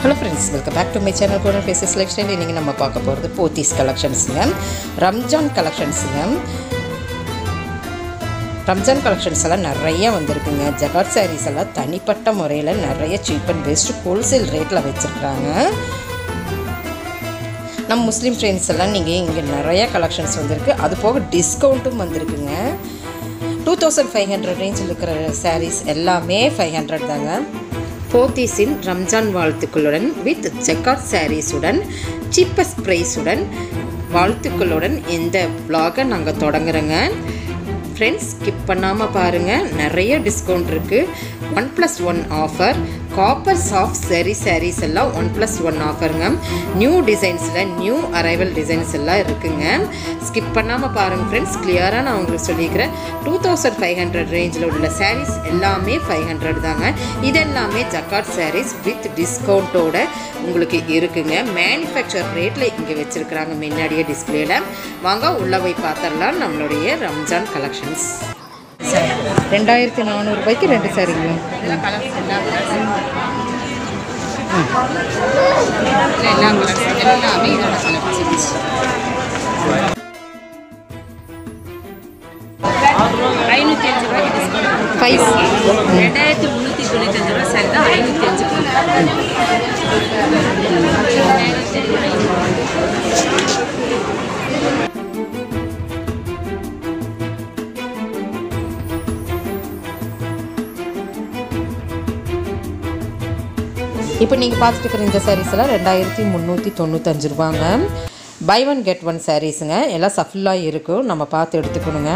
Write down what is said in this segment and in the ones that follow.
hello friends welcome back to my channel கூட faces selection இன்றைக்கி நம்ம பார்க்க போகிறது போத்தீஸ் கலெக்ஷன்ஸுங்க ரம்ஜான் கலெக்ஷன்ஸுங்க ரம்ஜான் கலெக்ஷன்ஸ் எல்லாம் நிறைய வந்திருக்குங்க ஜகாட் சாரீஸ் எல்லாம் தனிப்பட்ட முறையில் நிறைய சீப் அண்ட் பெஸ்ட் ஹோல்சேல் ரேட்டில் வச்சுருக்காங்க நம்ம முஸ்லீம் ஃப்ரெண்ட்ஸ் எல்லாம் நீங்கள் இங்கே நிறைய கலெக்ஷன்ஸ் வந்திருக்கு அது போக டிஸ்கவுண்ட்டும் வந்திருக்குங்க டூ தௌசண்ட் ஃபைவ் ஹண்ட்ரட் ரேஞ்சில் இருக்கிற சாரீஸ் எல்லாமே ஃபைவ் ஹண்ட்ரட் தாங்க போத்தீஸின் ரம்ஜான் வாழ்த்துக்களுடன் வித் ஜக்காத் சாரீஸுடன் சீப்பஸ்ட் ப்ரைஸுடன் வாழ்த்துக்களுடன் இந்த vlog-அ நாங்கள் தொடங்குறோங்க ஃப்ரெண்ட்ஸ் ஸ்கிப் பண்ணாமல் பாருங்கள் நிறைய டிஸ்கவுண்ட் இருக்குது one plus one offer copper soft zari sarees எல்லாம் ஒன் ப்ளஸ் ஒன் ஆஃபருங்க நியூ டிசைன்ஸில் நியூ அரைவல் டிசைன்ஸ் எல்லாம் இருக்குங்க ஸ்கிப் பண்ணாமல் பாருங்கள் ஃப்ரெண்ட்ஸ் கிளியராக நான் உங்களுக்கு சொல்லிக்கிறேன் டூ தௌசண்ட் ஃபைவ் ஹண்ட்ரட் ரேஞ்சில் உள்ள சாரீஸ் எல்லாமே ஃபைவ் ஹண்ட்ரட் தாங்க இது எல்லாமே ஜக்காட் சாரீஸ் வித் டிஸ்கவுண்ட்டோட உங்களுக்கு இருக்குங்க மேனுஃபேக்சர் ரேட்டில் இங்கே வச்சுருக்குறாங்க முன்னாடியே டிஸ்பிளேல வாங்க உள்ளே போய் பார்த்துடலாம் நம்மளுடைய ரம்ஜான் கலெக்ஷன்ஸ் ரெண்டாயிரத்தி நானூறுபாய்க்கு ரெண்டு சாரிங்க எல்லா கலர்ஸ் எல்லா கலர்ஸ் எல்லா கலர்ஸ் எல்லாமே இதோட கலர்ஸ் ஐநூற்றி அஞ்சு ரூபாய்க்கு டிஸ்கவுண்ட் ஃபைவ் ரெண்டாயிரத்தி முந்நூற்றி தொண்ணூத்தஞ்சு ரூபா சாரி தான் ஐநூற்றி அஞ்சு இப்போ நீங்கள் பார்த்துட்டு இருக்கிற இந்த சாரீஸ் எல்லாம் ரெண்டாயிரத்தி முந்நூற்றி தொண்ணூத்தஞ்சு ரூபாங்க பை ஒன் கெட் ஒன் சாரீஸுங்க எல்லாம் சஃபுல்லாக இருக்கும் நம்ம பார்த்து எடுத்துக்கணுங்க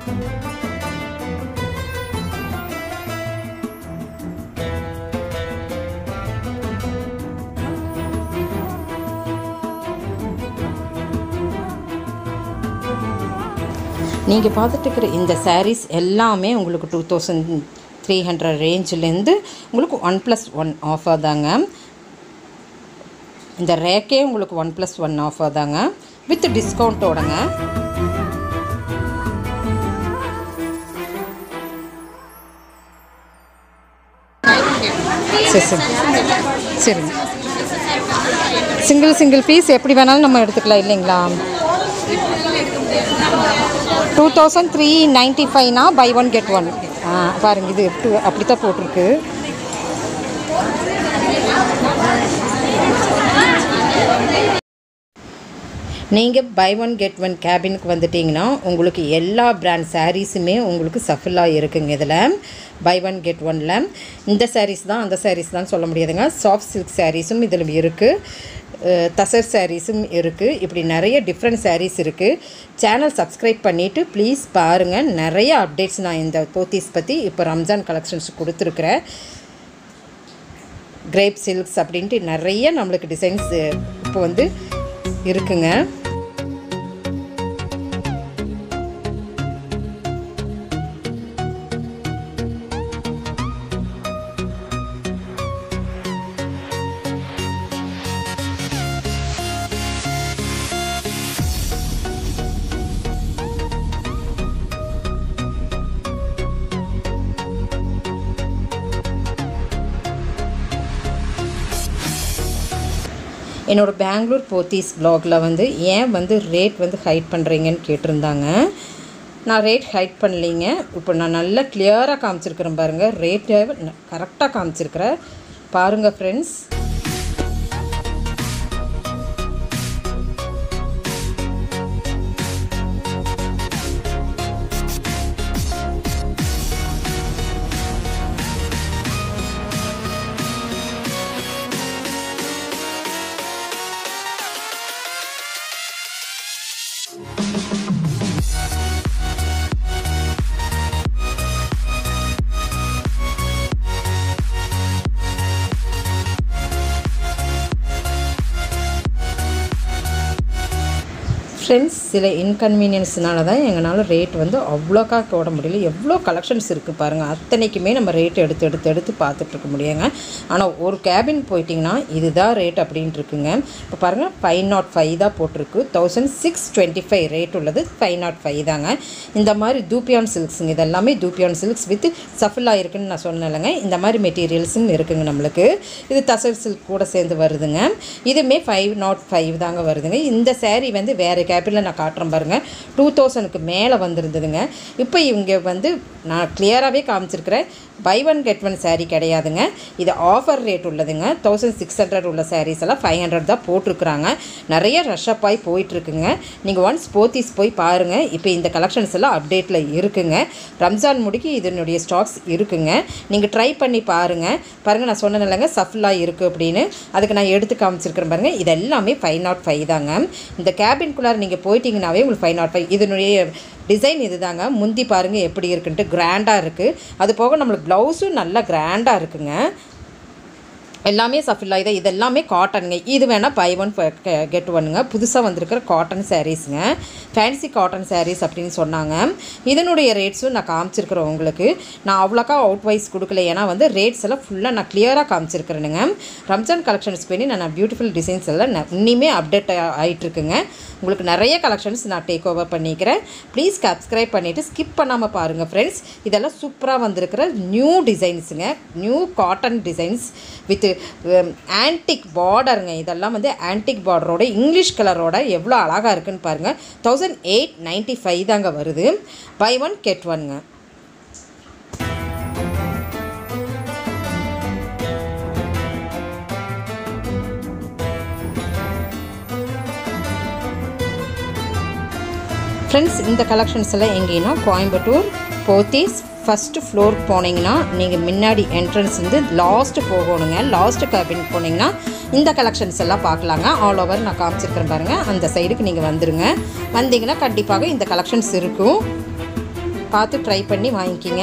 நீங்கள் பார்த்துட்டு இருக்கிற இந்த சாரீஸ் எல்லாமே உங்களுக்கு டூ தௌசண்ட் த்ரீ ஹண்ட்ரட் ரேஞ்சிலேருந்து உங்களுக்கு ஒன் ப்ளஸ் ஒன் ஆஃபர் தாங்க இந்த ரேக்கே உங்களுக்கு ஒன் ப்ளஸ் ஒன் ஆஃபர் தாங்க வித் டிஸ்கவுண்ட்டோடங்க சரி சரி சரிங்க சிங்கிள் சிங்கிள் பீஸ் எப்படி வேணாலும் நம்ம எடுத்துக்கலாம் இல்லைங்களா டூ தௌசண்ட் த்ரீ நைன்ட்டி ஃபைவ்னா பை ஒன் கெட் ஒன் ஆ பாருங்க இது எப்படி அப்படி தான் போட்டிருக்கு நீங்கள் பை ஒன் கெட் ஒன் கேபினுக்கு வந்துட்டிங்கன்னா உங்களுக்கு எல்லா பிராண்ட் சாரீஸுமே உங்களுக்கு சஃபில்லாக இருக்குங்க இதில் பை ஒன் கெட் ஒனில் இந்த சாரீஸ் தான் அந்த சாரீஸ் தான் சொல்ல முடியாதுங்க சாஃப்ட் சில்க் சாரீஸும் இதில் இருக்குது தசர் சாரீஸும் இருக்குது இப்படி நிறைய டிஃப்ரெண்ட் சாரீஸ் இருக்குது சேனல் சப்ஸ்கிரைப் பண்ணிவிட்டு ப்ளீஸ் பாருங்கள் நிறைய அப்டேட்ஸ் நான் இந்த போத்தீஸ் பற்றி இப்போ ரம்ஜான் கலெக்ஷன்ஸ் கொடுத்துருக்குறேன் கிரேப் சில்க்ஸ் அப்படின்ட்டு நிறைய நம்மளுக்கு டிசைன்ஸ் இப்போ வந்து இருக்குங்க என்னோடய பெங்களூர் போத்தீஸ் ப்ளாகில் வந்து ஏன் வந்து ரேட் வந்து ஹைட் பண்ணுறீங்கன்னு கேட்டிருந்தாங்க நான் ரேட் ஹைட் பண்ணலைங்க இப்போ நான் நல்லா கிளியராக காமிச்சிருக்கிறேன் பாருங்கள் ரேட்டை கரெக்டாக காமிச்சிருக்கிறேன் பாருங்கள் ஃப்ரெண்ட்ஸ் ஃப்ரெண்ட்ஸ் சில இன்கன்வீனியன்ஸ்னால தான் எங்களால் ரேட் வந்து அவ்வளோக்கா போட முடியல எவ்வளோ கலெக்ஷன்ஸ் இருக்குது பாருங்கள் அத்தனைக்குமே நம்ம ரேட் எடுத்து எடுத்து எடுத்து பார்த்துட்ருக்க முடியுங்க ஆனால் ஒரு கேபின் போயிட்டிங்கன்னா இதுதான் ரேட் அப்படின்ட்டு இருக்குங்க இப்போ பாருங்கள் ஃபைவ் நாட் ஃபைவ் தான் போட்டிருக்கு thousand six twenty five rate உள்ளது ஃபைவ் நாட் ஃபைவ் தாங்க இந்த மாதிரி தூப்பியான் சில்க்ஸுங்க இது எல்லாமே தூப்பியான் சில்க்ஸ் வித் சஃபிலா இருக்குன்னு நான் சொன்னேன்லங்க இந்த மாதிரி மெட்டீரியல்ஸும் இருக்குங்க நம்மளுக்கு இது தசர் சில்க் கூட சேர்ந்து வருதுங்க இதுவுமே ஃபைவ் நாட் ஃபைவ் தாங்க வருதுங்க இந்த saree வந்து வேறு கேபினில் நான் காட்டுறேன் பாருங்கள் டூ தௌசண்ட்க்கு மேலே வந்திருந்ததுங்க இப்போ இவங்க வந்து நான் கிளியராகவே காமிச்சிருக்கிறேன் buy one get one saree கிடையாதுங்க இது ஆஃபர் ரேட் உள்ளதுங்க தௌசண்ட் சிக்ஸ் ஹண்ட்ரட் உள்ள sarees எல்லாம் ஃபைவ் ஹண்ட்ரட் தான் போட்டிருக்கிறாங்க நிறைய ரஷ்அப் ஆகி போயிட்டுருக்குங்க நீங்கள் ஒன்ஸ் போத்தீஸ் போய் பாருங்கள் இப்போ இந்த கலெக்ஷன்ஸ் எல்லாம் அப்டேட்டில் இருக்குங்க ரம்ஜான் முடிக்கு இதனுடைய ஸ்டாக்ஸ் இருக்குங்க நீங்கள் ட்ரை பண்ணி பாருங்கள் பாருங்கள் நான் சொன்னேன் இல்லைங்க சஃப்லா இருக்குது அப்படின்னு அதுக்கு நான் எடுத்து காமிச்சிருக்கிறேன் பாருங்கள் இது எல்லாமே ஃபைவ் நாட் ஃபைவ் தாங்க இந்த கேபின்குள்ளார நீங்கள் போயிட்டீங்கன்னாவே உங்களுக்கு ஃபைவ் நாட் ஃபைவ் இதனுடைய டிசைன் இதுதாங்க முந்தி பாருங்கள் எப்படி இருக்குன்ட்டு கிராண்டாக இருக்குது அது போக நம்மளுக்கு ப்ளவுஸும் நல்லா கிராண்டாக இருக்குங்க எல்லாமே சஃபில்லா இதை இது எல்லாமே காட்டனுங்க இது வேணால் பை ஒன் கெட் ஒன்னுங்க புதுசாக வந்திருக்கிற காட்டன் சாரீஸுங்க ஃபேன்சி காட்டன் சாரீஸ் அப்படின்னு சொன்னாங்க இதனுடைய ரேட்ஸும் நான் காமிச்சிருக்கிறேன் உங்களுக்கு நான் அவ்வளோக்கா அவுட் வைஸ் கொடுக்கல ஏன்னா வந்து ரேட்ஸ் எல்லாம் ஃபுல்லாக நான் கிளியராக காமிச்சிருக்கிறேனுங்க ரம்ஜான் கலெக்ஷன்ஸ் பண்ணி நான் பியூட்டிஃபுல் டிசைன்ஸ் எல்லாம் ந- இன்னிமே அப்டேட் ஆகிட்டுருக்குங்க உங்களுக்கு நிறைய கலெக்ஷன்ஸ் நான் டேக் ஓவர் பண்ணிக்கிறேன் ப்ளீஸ் சப்ஸ்கிரைப் பண்ணிவிட்டு ஸ்கிப் பண்ணாமல் பாருங்கள் ஃப்ரெண்ட்ஸ் இதெல்லாம் சூப்பராக வந்திருக்கிற நியூ டிசைன்ஸுங்க new cotton designs with antique பார்டருங்க இதெல்லாம் வந்து ஆன்டிக் பார்டரோட இங்கிலீஷ் கலரோட எவ்வளோ அழகாக இருக்குன்னு பாருங்கள் தௌசண்ட் எயிட் நைன்ட்டி ஃபைவ் தாங்க வருது பை ஒன் கெட் ஒன்ங்க ஃப்ரெண்ட்ஸ் இந்த கலெக்ஷன்ஸ் எல்லாம் எங்கேன்னா கோயம்புத்தூர் போத்தீஸ் ஃபஸ்ட்டு ஃப்ளோர் போனீங்கன்னா நீங்கள் முன்னாடி என்ட்ரன்ஸ் வந்து லாஸ்ட்டு போகணுங்க லாஸ்ட்டு கேபின் போனீங்கன்னா இந்த கலெக்ஷன்ஸ் எல்லாம் பார்க்கலாங்க ஆல் ஓவர் நான் காமிச்சிருக்கிறேன் பாருங்கள் அந்த சைடுக்கு நீங்கள் வந்துடுங்க வந்தீங்கன்னா கண்டிப்பாக இந்த கலெக்ஷன்ஸ் இருக்கும் பார்த்து ட்ரை பண்ணி வாங்கிக்கிங்க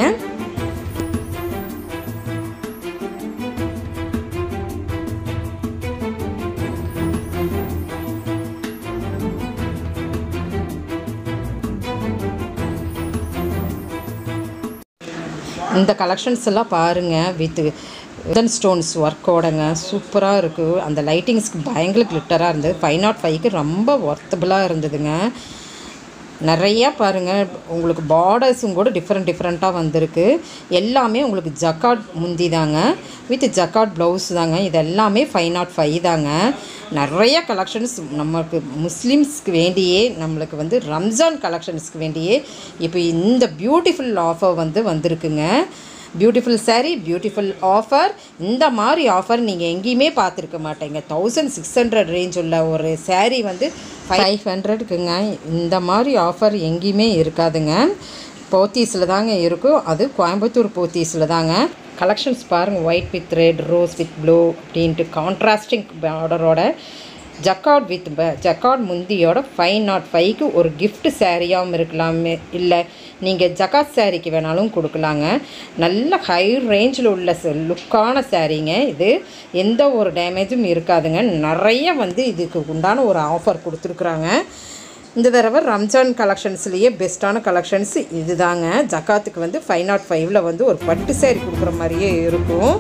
இந்த கலெக்ஷன்ஸ் எல்லாம் பாருங்கள் வித் உதன் ஸ்டோன்ஸ் ஒர்க்கோடங்க சூப்பராக இருக்குது அந்த லைட்டிங்ஸ்க்கு பயங்கர கிளிட்டராக இருந்தது ஃபைவ் நாட் ஃபைவ்க்கு ரொம்ப ஒர்த்தபுளாக இருந்ததுங்க நிறையா பாருங்கள் உங்களுக்கு பார்டர்ஸும் கூட டிஃப்ரெண்ட் டிஃப்ரெண்ட்டாக வந்திருக்கு எல்லாமே உங்களுக்கு ஜக்காட் முந்தி தாங்க வித் ஜக்காட் ப்ளவுஸ் தாங்க இது எல்லாமே ஃபைவ் நாட் ஃபைவ் தாங்க நிறைய கலெக்ஷன்ஸ் நமக்கு முஸ்லீம்ஸ்க்கு வேண்டியே நம்மளுக்கு வந்து ரம்ஜான் கலெக்ஷன்ஸ்க்கு வேண்டியே இப்போ இந்த பியூட்டிஃபுல் ஆஃபர் வந்து வந்திருக்குங்க பியூட்டிஃபுல் saree பியூட்டிஃபுல் ஆஃபர் இந்த மாதிரி ஆஃபர் நீங்கள் எங்கேயுமே பார்த்துருக்க மாட்டீங்க தௌசண்ட் சிக்ஸ் ஹண்ட்ரட் ரேஞ்ச் உள்ள ஒரு saree வந்து ஃபைவ் ஹண்ட்ரடுக்குங்க இந்த மாதிரி ஆஃபர் எங்கேயுமே இருக்காதுங்க போத்தீஸில் தாங்க இருக்கும் அது கோயம்புத்தூர் போத்தீஸில் தாங்க கலெக்ஷன்ஸ் பாருங்கள் white with red rose with blue அப்படின்ட்டு கான்ட்ராஸ்டிங் பார்டரோட ஜக்காட் வித் ஜக்காட் முந்தியோட ஃபைவ் நாட் ஃபைவ்க்கு ஒரு gift சாரியாகவும் இருக்கலாமே இல்லை நீங்கள் ஜக்காத் சாரிக்கு வேணாலும் கொடுக்கலாங்க நல்ல ஹை ரேஞ்சில் உள்ள லுக்கான சாரீங்க இது எந்த ஒரு டேமேஜும் இருக்காதுங்க நிறைய வந்து இதுக்கு உண்டான ஒரு ஆஃபர் கொடுத்துருக்குறாங்க இந்த தடவை ரம்ஜான் கலெக்ஷன்ஸ்லேயே பெஸ்ட்டான கலெக்ஷன்ஸ் இதுதாங்க ஜக்காத்துக்கு வந்து ஃபைவ் நாட் ஃபைவ்ல வந்து ஒரு பட்டு சாரி கொடுக்குற மாதிரியே இருக்கும்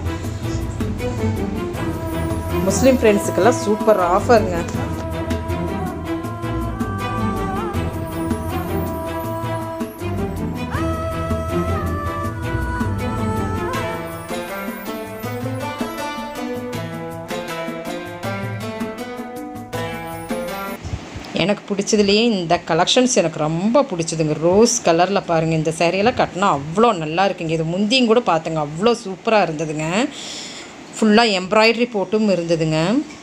முஸ்லீம் ஃப்ரெண்ட்ஸுக்கெல்லாம் சூப்பர் ஆஃபருங்க எனக்கு பிடிச்சதுலேயே இந்த கலெக்ஷன்ஸ் எனக்கு ரொம்ப பிடிச்சதுங்க ரோஸ் கலரில் பாருங்கள் இந்த சேரீயெல்லாம் கட்டினா அவ்வளோ நல்லா இருக்குங்க இது முந்தியும் கூட பார்த்தங்க அவ்வளோ சூப்பராக இருந்ததுங்க ஃபுல்லாக எம்ப்ராய்டரி போட்டும் இருந்ததுங்க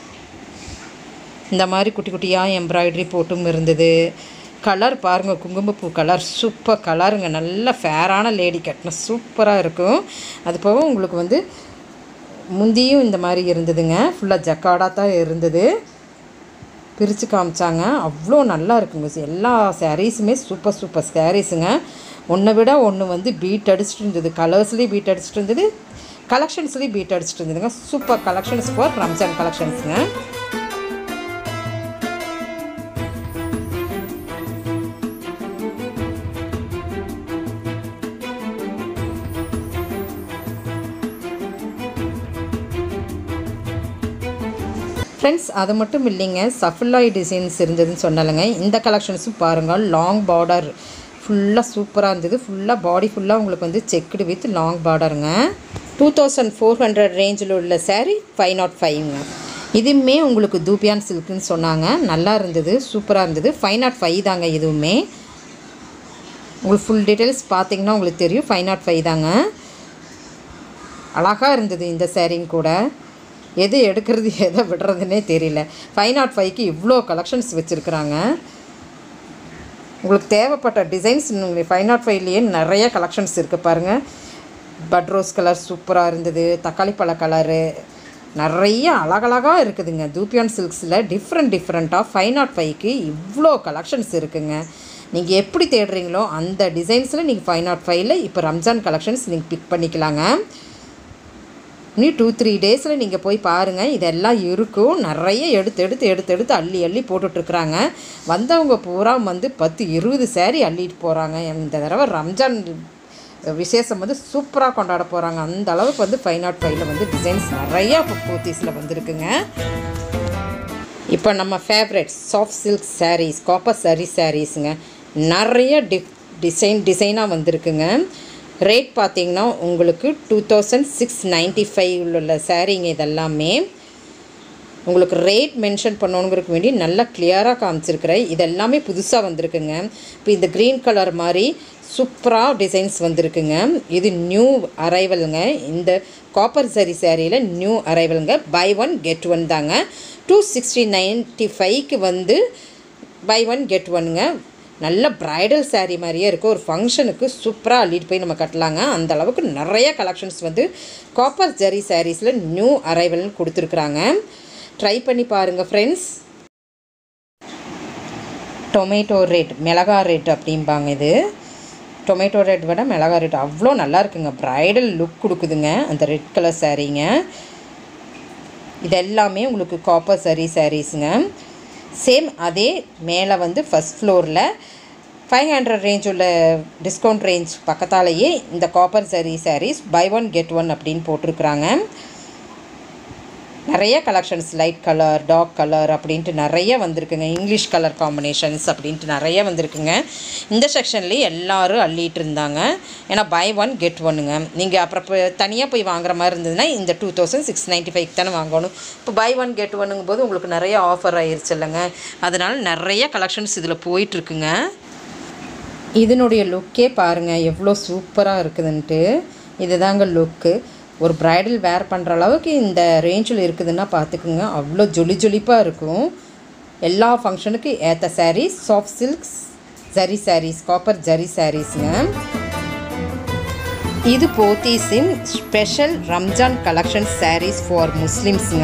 இந்த மாதிரி குட்டி குட்டியாக எம்ப்ராய்டரி போட்டும் இருந்தது கலர் பாருங்கள் குங்குமப்பூ கலர் சூப்பர் கலருங்க நல்ல ஃபேரான லேடி கட்டின சூப்பராக இருக்கும் அது போக உங்களுக்கு வந்து முந்தியும் இந்த மாதிரி இருந்ததுங்க ஃபுல்லாக ஜக்காடாக தான் இருந்தது பிரித்து காமிச்சாங்க அவ்வளோ நல்லா இருக்குங்க எல்லா சாரீஸுமே சூப்பர் சூப்பர் சாரீஸுங்க ஒன்றை விட ஒன்று வந்து பீட் அடிச்சிட்டு இருந்தது கலர்ஸ்லேயும் பீட் அடிச்சிட்டு இருந்தது கலெக்ஷன்ஸ்லேயும் பீட் அடிச்சிட்டு இருந்ததுங்க சூப்பர் கலெக்ஷன்ஸ் ஃபார் ரம்ஜான் கலெக்ஷன்ஸுங்க ஃப்ரெண்ட்ஸ் அது மட்டும் இல்லைங்க சஃபில்லாய் டிசைன்ஸ் இருந்ததுன்னு சொன்னாலங்க இந்த கலெக்ஷன்ஸும் பாருங்கள் லாங் பார்டர் ஃபுல்லாக சூப்பராக இருந்தது ஃபுல்லாக பாடி ஃபுல்லாக உங்களுக்கு வந்து செக்குடு வித் லாங் பார்டருங்க டூ தௌசண்ட் ஃபோர் ஹண்ட்ரட் ரேஞ்சில் உள்ள saree ஃபைவ் நாட் ஃபைவ்ங்க இதுவுமே உங்களுக்கு தூபியான் சில்க்குன்னு சொன்னாங்க நல்லா இருந்தது சூப்பராக இருந்தது ஃபைவ் நாட் ஃபைவ் தாங்க இதுவுமே உங்களுக்கு ஃபுல் டீட்டெயில்ஸ் பார்த்தீங்கன்னா உங்களுக்கு தெரியும் ஃபைவ் நாட் ஃபைவ் தாங்க அழகாக இருந்தது இந்த சேரீங்க கூட எது எடுக்கிறது எதை விடுறதுனே தெரியல ஃபைவ் நாட் ஃபைவ்க்கு இவ்வளோ கலெக்ஷன்ஸ் வச்சுருக்குறாங்க உங்களுக்கு தேவைப்பட்ட டிசைன்ஸ் உங்களுக்கு ஃபைவ் நாட் ஃபைவ்லேயே நிறைய கலெக்ஷன்ஸ் இருக்குது பாருங்கள் பட் ரோஸ் கலர் சூப்பராக இருந்தது தக்காளி பழ கலரு நிறைய அழகழகாக இருக்குதுங்க தூப்பியான் சில்க்ஸில் டிஃப்ரெண்ட் டிஃப்ரெண்ட்டாக ஃபைவ் நாட் ஃபைவ்க்கு இவ்வளோ கலெக்ஷன்ஸ் இருக்குங்க நீங்கள் எப்படி தேடுறீங்களோ அந்த டிசைன்ஸில் நீங்கள் ஃபைவ் நாட் ஃபைவ்ல இப்போ ரம்ஜான் கலெக்ஷன்ஸ் நீங்கள் பிக் பண்ணிக்கலாங்க இன்னும் டூ த்ரீ டேஸில் நீங்கள் போய் பாருங்கள் இதெல்லாம் இருக்கும் நிறைய எடுத்து எடுத்து எடுத்து எடுத்து அள்ளி அள்ளி போட்டுட்ருக்குறாங்க வந்தவங்க பூரா வந்து பத்து இருபது சேரீ அள்ளிட்டு போகிறாங்க இந்த தடவை ரம்ஜான் விசேஷம் வந்து சூப்பராக கொண்டாட போகிறாங்க அந்த அளவுக்கு வந்து ஃபைவ் நாட் ஃபைவ்ல வந்து டிசைன்ஸ் நிறையா இப்போ போத்தீஸில் வந்திருக்குங்க இப்போ நம்ம favourite soft silk sarees copper saree சாரீஸுங்க நிறைய டிஃப் டிசைன் டிசைனாக வந்திருக்குங்க ரேட் பார்த்தீங்கன்னா உங்களுக்கு two thousand six ninety five உள்ள சாரீங்க இதெல்லாமே உங்களுக்கு ரேட் மென்ஷன் பண்ணணுங்கிறதுக்கு வேண்டி நல்லா கிளியராக காமிச்சிருக்கிறேன் இதெல்லாமே புதுசாக வந்திருக்குங்க இப்போ இந்த க்ரீன் கலர் மாதிரி சூப்பராக டிசைன்ஸ் வந்திருக்குங்க இது நியூ அரைவலுங்க இந்த காப்பர் சரி சேரீயில் நியூ அரைவலுங்க பை ஒன் கெட் ஒன் தாங்க டூ சிக்ஸ்டி நைன்ட்டி ஃபைவ்க்கு வந்து பை ஒன் கெட் ஒன்னுங்க நல்ல ப்ரைடல் saree மாதிரியே இருக்குது ஒரு ஃபங்க்ஷனுக்கு சூப்பராக அள்ளிட்டு போய் நம்ம கட்டலாங்க அந்த அளவுக்கு நிறைய கலெக்ஷன்ஸ் வந்து காப்பர் ஜரி சாரீஸில் நியூ அரைவல்னு கொடுத்துருக்குறாங்க ட்ரை பண்ணி பாருங்கள் ஃப்ரெண்ட்ஸ் டொமேட்டோ ரேட் மிளகா ரேட் அப்படிம்பாங்க இது டொமேட்டோ ரேட் விட மிளகா ரேட் அவ்வளோ நல்லா இருக்குங்க ப்ரைடல் லுக் கொடுக்குதுங்க அந்த ரெட் கலர் சாரீங்க இது எல்லாமே உங்களுக்கு காப்பர் சரி சாரீஸுங்க சேம் அதே மேலே வந்து ஃபஸ்ட் ஃப்ளோரில் ஃபைவ் ஹண்ட்ரட் ரேஞ்ச் உள்ள டிஸ்கவுண்ட் ரேஞ்ச் பக்கத்தாலேயே இந்த copper zari sarees buy one get one அப்படின்னு போட்டிருக்குறாங்க நிறைய collections light colour dark colour அப்படின்ட்டு நிறைய வந்திருக்குங்க இங்கிலீஷ் கலர் காம்பினேஷன்ஸ் அப்படின்ட்டு நிறைய வந்திருக்குங்க இந்த செக்ஷன்லேயே எல்லாரும் அள்ளிட்டு இருந்தாங்க ஏன்னா பை ஒன் கெட் ஒன்னுங்க நீங்கள் அப்புறம் இப்போ தனியாக போய் வாங்குற மாதிரி இருந்ததுன்னா இந்த two thousand six ninety five தானே வாங்கணும் இப்போ பை ஒன் கெட் ஒன்னுங்கும் போது உங்களுக்கு நிறைய ஆஃபர் ஆயிருச்சு இல்லைங்க அதனால் நிறைய கலெக்ஷன்ஸ் இதில் போயிட்டுருக்குங்க இதனுடைய லுக்கே பாருங்கள் எவ்வளோ சூப்பராக இருக்குதுன்ட்டு இதுதாங்க லுக்கு ஒரு ப்ரைடல் வேர் பண்ணுற அளவுக்கு இந்த ரேஞ்சில் இருக்குதுன்னா பார்த்துக்குங்க அவ்வளோ ஜொலி ஜொலிப்பாக இருக்கும் எல்லா ஃபங்க்ஷனுக்கு ஏற்ற sarees soft silks zari sarees copper zari சாரீஸுங்க இது போத்தீஸின் special Ramzan collection sarees for முஸ்லிம்ஸுங்க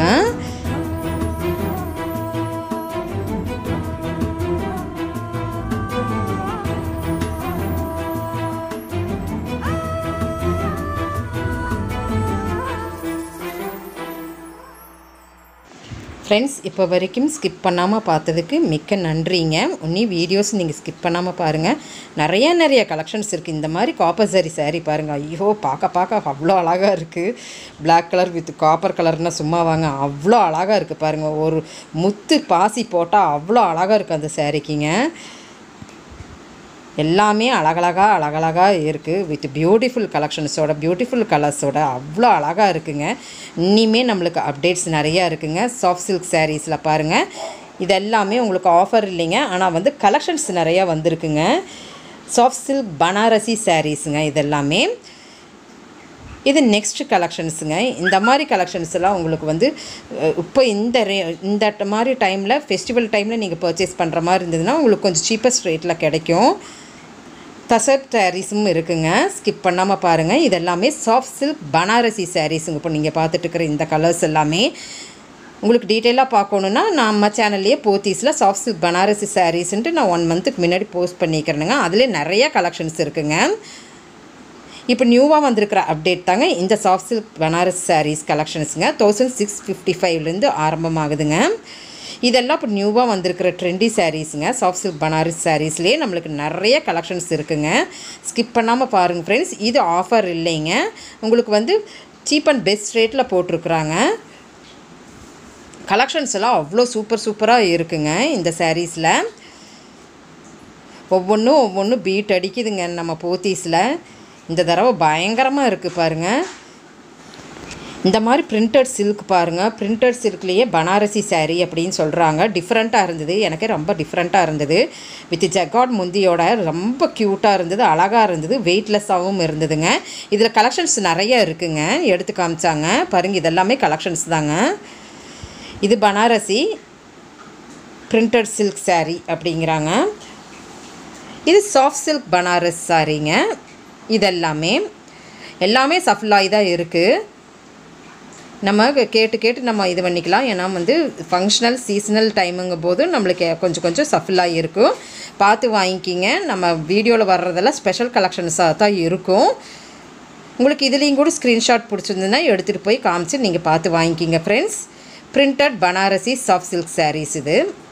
ஃப்ரெண்ட்ஸ் இப்போ வரைக்கும் ஸ்கிப் பண்ணாமல் பார்த்ததுக்கு மிக்க நன்றிங்க உன்னி வீடியோஸ் நீங்கள் ஸ்கிப் பண்ணாமல் பாருங்கள் நிறைய நிறைய கலெக்ஷன்ஸ் இருக்குது இந்த மாதிரி காப்பர் சரி saree பாருங்கள் ஐயோ பார்க்க பார்க்க அவ்வளோ அழகாக இருக்குது Black கலர் வித் காப்பர் கலர்னால் சும்மா வாங்க அவ்வளோ அழகாக இருக்குது பாருங்கள் ஒரு முத்து பாசி போட்டால் அவ்வளோ அழகாக இருக்குது அந்த சாரிக்குங்க எல்லாமே அழகழகாக அழகழகாக இருக்குது வித் பியூட்டிஃபுல் கலெக்ஷன்ஸோட பியூட்டிஃபுல் கலர்ஸோட அவ்வளோ அழகாக இருக்குங்க இனிமே நம்மளுக்கு அப்டேட்ஸ் நிறையா இருக்குங்க சாஃப்ட் சில்க் சாரீஸில் பாருங்கள் இது எல்லாமே உங்களுக்கு ஆஃபர் இல்லைங்க ஆனால் வந்து கலெக்ஷன்ஸ் நிறையா வந்திருக்குங்க சாஃப்ட் சில்க் பனாரசி சாரீஸுங்க இதெல்லாமே இது நெக்ஸ்ட் கலெக்ஷன்ஸுங்க இந்த மாதிரி கலெக்ஷன்ஸ் எல்லாம் உங்களுக்கு வந்து அஹ், இப்போ இந்த ரே இந்த ட- மாதிரி டைமில் ஃபெஸ்டிவல் டைமில் நீங்கள் பர்ச்சேஸ் பண்ணுற மாதிரி இருந்ததுன்னா உங்களுக்கு கொஞ்சம் சீப்பஸ்ட் ரேட்டில் கிடைக்கும் தசர் சாரீஸும் இருக்குங்க ஸ்கிப் பண்ணாமல் பாருங்கள் இது எல்லாமே சாஃப்ட் சில்க் பனாரசி சாரீஸுங்க இப்போ நீங்கள் பார்த்துட்டு இருக்கிற இந்த கலர்ஸ் எல்லாமே உங்களுக்கு டீட்டெயிலாக பார்க்கணுன்னா நம்ம சேனல்லையே போத்தீஸில் சாஃப்ட் சில்க் பனாரசி சாரீஸ்ன்ட்டு நான் ஒன் மந்த்துக்கு முன்னாடி போஸ்ட் பண்ணிக்கிறேனுங்க அதிலே நிறைய கலெக்ஷன்ஸ் இருக்குங்க இப்போ நியூவாக வந்திருக்கிற அப்டேட் தாங்க இந்த சாஃப்ட் சில்க் பனாரஸ் சாரீஸ் கலெக்ஷன்ஸுங்க தௌசண்ட் சிக்ஸ் ஃபிஃப்டி ஃபைவ்லேருந்து ஆரம்பமாகுதுங்க இதெல்லாம் இப்போ நியூவாக வந்திருக்கிற ட்ரெண்டி சாரீஸுங்க சாஃப்ட் சில்க் பனாரஸ் சாரீஸ்லேயே நம்மளுக்கு நிறைய கலெக்ஷன்ஸ் இருக்குங்க ஸ்கிப் பண்ணாமல் பாருங்கள் ஃப்ரெண்ட்ஸ் இது ஆஃபர் இல்லைங்க உங்களுக்கு வந்து சீப் அண்ட் பெஸ்ட் ரேட்டில் போட்டிருக்குறாங்க கலெக்ஷன்ஸ் எல்லாம் அவ்வளோ சூப்பர் சூப்பராக இருக்குங்க இந்த சாரீஸில் ஒவ்வொன்றும் ஒவ்வொன்றும் பீட் அடிக்குதுங்க நம்ம போத்தீஸில் இந்த தடவை பயங்கரமாக இருக்குது பாருங்கள் இந்த மாதிரி பிரிண்டட் சில்க் பாருங்கள் பிரிண்டட் சில்க்லேயே பனாரசி saree அப்படின்னு சொல்கிறாங்க டிஃப்ரெண்ட்டாக இருந்தது எனக்கு ரொம்ப டிஃப்ரெண்ட்டாக இருந்தது வித் ஜக்காட் முந்தியோட ரொம்ப க்யூட்டாக இருந்தது அழகாக இருந்தது வெயிட்லெஸ்ஸாகவும் இருந்ததுங்க இதில் கலெக்ஷன்ஸ் நிறைய இருக்குங்க எடுத்து காமிச்சாங்க பாருங்க இதெல்லாமே கலெக்ஷன்ஸ் தாங்க இது பனாரசி பிரிண்டட் சில்க் saree அப்படிங்கிறாங்க இது சாஃப்ட் சில்க் பனாரஸ் சாரீங்க இதெல்லாமே எல்லாமே சஃப்லாய் தான் இருக்குது நம்ம கேட்டு கேட்டு நம்ம இது பண்ணிக்கலாம் ஏன்னா வந்து ஃபங்க்ஷனல் சீசனல் டைமுங்கும் போது நம்மளுக்கு கொஞ்சம் கொஞ்சம் சஃபிலாக இருக்கும் பார்த்து வாங்கிக்கிங்க நம்ம வீடியோவில் வர்றதெல்லாம் ஸ்பெஷல் கலெக்ஷன்ஸாக தான் இருக்கும் உங்களுக்கு இதுலேயும் கூட ஸ்க்ரீன்ஷாட் பிடிச்சிருந்ததுன்னா எடுத்துகிட்டு போய் காமிச்சு நீங்கள் பார்த்து வாங்கிக்கிங்க friends printed Banarasi soft silk sarees இது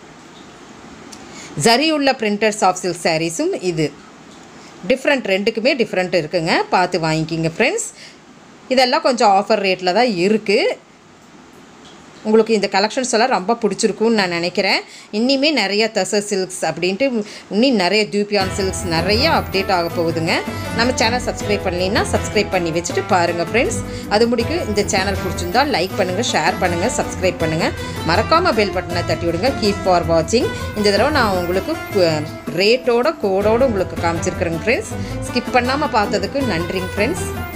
ஜரி உள்ள பிரிண்டட் சாஃப்ட் சில்க் சாரீஸும் இது டிஃப்ரெண்ட் ரெண்டுக்குமே டிஃப்ரெண்ட் இருக்குங்க பார்த்து வாங்கிக்கிங்க ஃப்ரெண்ட்ஸ் இதெல்லாம் கொஞ்சம் ஆஃபர் ரேட்டில் தான் இருக்குது உங்களுக்கு இந்த கலெக்ஷன்ஸ் எல்லாம் ரொம்ப பிடிச்சிருக்கும்னு நான் நினைக்கிறேன் இன்னிமே நிறைய தச சில்க்ஸ் அப்படின்ட்டு இன்னும் நிறைய டியூபியான் சில்க்ஸ் நிறைய அப்டேட் ஆக போகுதுங்க நம்ம சேனல் சப்ஸ்கிரைப் பண்ணலைன்னா சப்ஸ்கிரைப் பண்ணி வச்சுட்டு பாருங்கள் ஃப்ரெண்ட்ஸ் அது முடிக்கும் இந்த சேனல் பிடிச்சிருந்தா லைக் பண்ணுங்கள் ஷேர் பண்ணுங்கள் சப்ஸ்கிரைப் பண்ணுங்கள் மறக்காமல் பெல் பட்டனை தட்டி விடுங்க கீப் ஃபார் வாட்சிங் இந்த தடவை நான் உங்களுக்கு ரேட்டோட கோடோடு உங்களுக்கு காமிச்சிருக்கிறேங்க ஃப்ரெண்ட்ஸ் ஸ்கிப் பண்ணாமல் பார்த்ததுக்கு நன்றிங்க ஃப்ரெண்ட்ஸ்